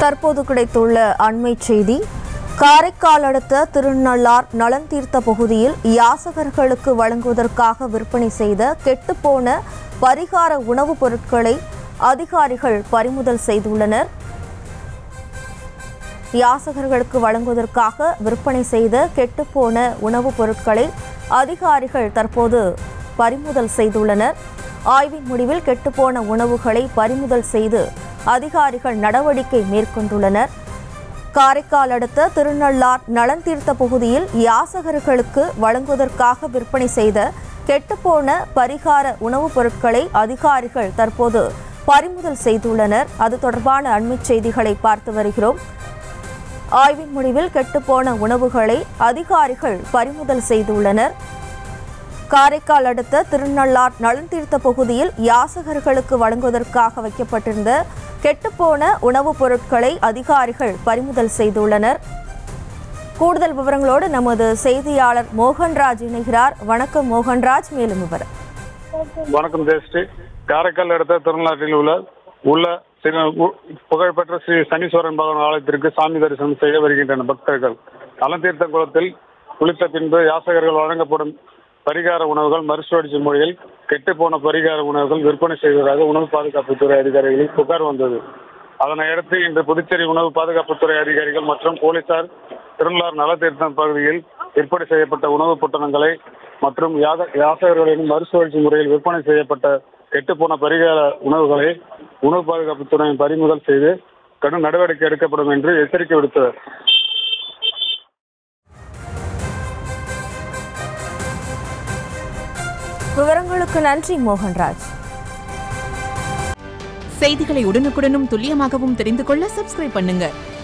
தற்போது கிடைத்துள்ள அண்மை செய்தி காரைக்கால் அடுத்த திருநள்ளார் நலன் தீர்த்த பகுதியில் யாசகர்களுக்கு வழங்குவதற்காக விற்பனை செய்த கெட்டுப்போன பரிகார உணவுப் பொருட்களை அதிகாரிகள் பறிமுதல் செய்துள்ளனர் யாசகர்களுக்கு வழங்குவதற்காக விற்பனை செய்த கெட்டுப்போன உணவுப் பொருட்களை அதிகாரிகள் தற்போது பறிமுதல் செய்துள்ளனர் ஆய்வின் முடிவில் கெட்டுப்போன உணவுகளை பறிமுதல் செய்து அதிகாரிகள் நடவடிக்கை மேற்கொண்டுள்ளனர் காரைக்கால் அடுத்த திருநள்ளார் நலன் தீர்த்த பகுதியில் யாசகர்களுக்கு வழங்குவதற்காக விற்பனை செய்த கெட்டுப்போன பரிகார உணவுப் பொருட்களை அதிகாரிகள் தற்போது பறிமுதல் செய்துள்ளனர் அது தொடர்பான அண்மைச் செய்திகளை பார்த்து வருகிறோம் ஆய்வின் முடிவில் கெட்டுப்போன உணவுகளை அதிகாரிகள் பறிமுதல் செய்துள்ளனர் காரைக்கால் அடுத்த திருநள்ளார் நலன்தீர்த்த பகுதியில் யாசகர்களுக்கு வழங்குவதற்காக வைக்கப்பட்டிருந்த கெட்டுப்போன உணவுப் பொருட்களை அதிகாரிகள் பறிமுதல் செய்துள்ளனர் கூடுதல் விவரங்களோடு நமது செய்தியாளர் மோகன்ராஜ் இணைகிறார் வணக்கம் மோகன்ராஜ் மேலும் விவரம் வணக்கம் ஜெயஸ்ரீ காரைக்கால் அடுத்த திருநாட்டில் உள்ள உள்ள சில உ- புகழ்பெற்ற ஸ்ரீ சனீஸ்வரன் பகவான் ஆலயத்திற்கு சாமி தரிசனம் செய்ய வருகின்றன பக்தர்கள் அலந்தீர்த்த குளத்தில் குளித்த பின்பு யாசகர்கள் வழங்கப்படும் பரிகார உணவுகள் மறுசுழற்சி முறையில் கெட்டுப்போன பரிகார உணவுகள் விற்பனை செய்வதாக உணவு பாதுகாப்புத்துறை அதிகாரிகளில் புகார் வந்தது அதனை அடுத்து இன்று புதுச்சேரி உணவு பாதுகாப்புத்துறை அதிகாரிகள் மற்றும் போலீசார் திருநள்ளார் நலத்தீர்த்தம் பகுதியில் விற்பனை செய்யப்பட்ட உணவுப் பொட்டணங்களை மற்றும் யாக யாசகர்களின் மறுசுழற்சி முறையில் விற்பனை செய்யப்பட்ட கெட்டுப்போன பரிகார உணவுகளை உணவு பாதுகாப்புத்துறை பறிமுதல் செய்து கடும் நடவடிக்கை எடுக்கப்படும் என்று எச்சரிக்கை விடுத்தனர் விவரங்களுக்கு நன்றி மோகன்ராஜ் செய்திகளை உடனுக்குடனும் துல்லியமாகவும் தெரிந்து கொள்ள சப்ஸ்கிரைப் பண்ணுங்க